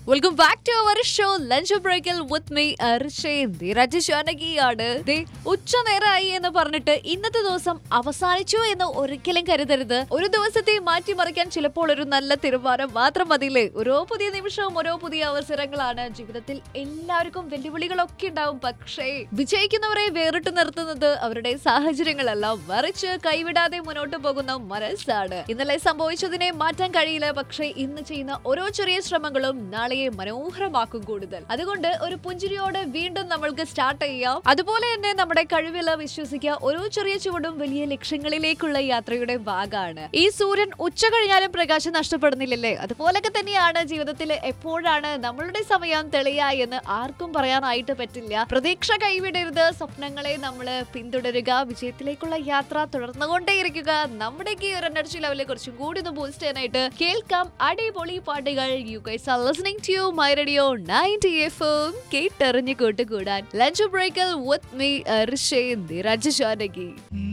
welcome back to our show lunch ബ്രേക്കിൽ with me രാജശാനകിയാണ് ദേ ഉച്ച നേരമായി എന്ന് പറഞ്ഞിട്ട് ഇന്നത്തെ ദിവസം അവസാനിച്ചു എന്ന് ഒരിക്കലും കരുതരുത് ഒരു ദിവസത്തെ മാറ്റിമറിക്കാൻ ചിലപ്പോൾ ഒരു നല്ല തീരുമാനം മാത്രം മതിയില്ലേ ഓരോ പുതിയ നിമിഷവും ഓരോ പുതിയ അവസരങ്ങളാണ് ജീവിതത്തിൽ എല്ലാവർക്കും വെല്ലുവിളികളൊക്കെ ഉണ്ടാവും പക്ഷേ വിജയിക്കുന്നവരെ വേറിട്ട് നിർത്തുന്നത് അവരുടെ സാഹചര്യങ്ങളല്ല മറിച്ച് കൈവിടാതെ മുന്നോട്ട് പോകുന്ന മനസ്സാണ് ഇന്നലെ സംഭവിച്ചതിനെ മാറ്റാൻ കഴിയില്ല പക്ഷേ ഇന്ന് ചെയ്യുന്ന ഓരോ ചെറിയ ശ്രമങ്ങളും നാളെയെ മനോഹരമാക്കും കൂടുതൽ അതുകൊണ്ട് ഒരു പുഞ്ചിരിയോടെ വീണ്ടും നമ്മൾക്ക് സ്റ്റാർട്ട് ചെയ്യാം അതുപോലെ തന്നെ നമ്മുടെ കഴിവിൽ വിശ്വസിക്കുക ഓരോ ചെറിയ ചുവടും വലിയ ലക്ഷ്യങ്ങളിലേക്കുള്ള യാത്രയുടെ ഭാഗമാണ് ഈ സൂര്യൻ ഉച്ച കഴിഞ്ഞാലും പ്രകാശം നഷ്ടപ്പെടുന്നില്ലല്ലേ അതുപോലൊക്കെ തന്നെയാണ് ജീവിതത്തിൽ എപ്പോഴാണ് നമ്മളുടെ സമയം തെളിയ എന്ന് ആർക്കും പറയാനായിട്ട് പറ്റില്ല പ്രതീക്ഷ കൈവിടരുത് സ്വപ്നങ്ങളെ നമ്മൾ പിന്തുടരുക വിജയത്തിലേക്കുള്ള യാത്ര തുടർന്നുകൊണ്ടേയിരിക്കുക നമ്മുടെ ഈ ഒരു എനർജി ലെവലിൽ കുറച്ചും കൂടി ഒന്ന് ബൂസ്റ്റ് ചെയ്യാനായിട്ട് കേൾക്കാം അടിപൊളി പാട്ടുകൾ you guys are listening to my radio 90 എഫും കേട്ടറിഞ്ഞ് കൂട്ടുകൂടാൻ ലഞ്ച് ബ്രേക്കിൽ വിത്ത് മീ ഋഷേ രാജശാനകി